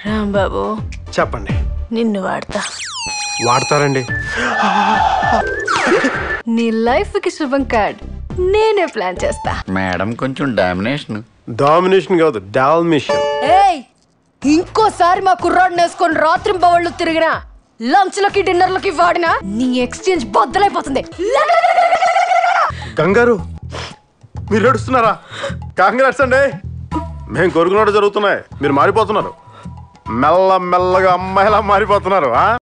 రాంబాబు చెప్పండి నిన్ను వాడతా వాడతారండి నీ లైఫ్ కి శుభం కార్డ్ నేనే ప్లాన్ చేస్తా మేడం కొంచెం డామినేషన్ డామినేషన్ కాదు డాల్మిషన్ ఏయ్ ఇంకోసారి మా కుర్రాడిని వేసుకొని రాత్రి బవళ్ళు తిరిగినా లంచ్లకి డిన్నర్లకి వాడినా నీ ఎక్స్చేంజ్ బద్దలైపోతుంది గంగారు మీరు ఏడుస్తున్నారా కాంగ్రాట్స్ అండి మేము కోరుకున్నట్టు జరుగుతున్నాయి మీరు మారిపోతున్నారు మెల్ల మెల్లగా అమ్మాయిలా మారిపోతున్నారు ఆ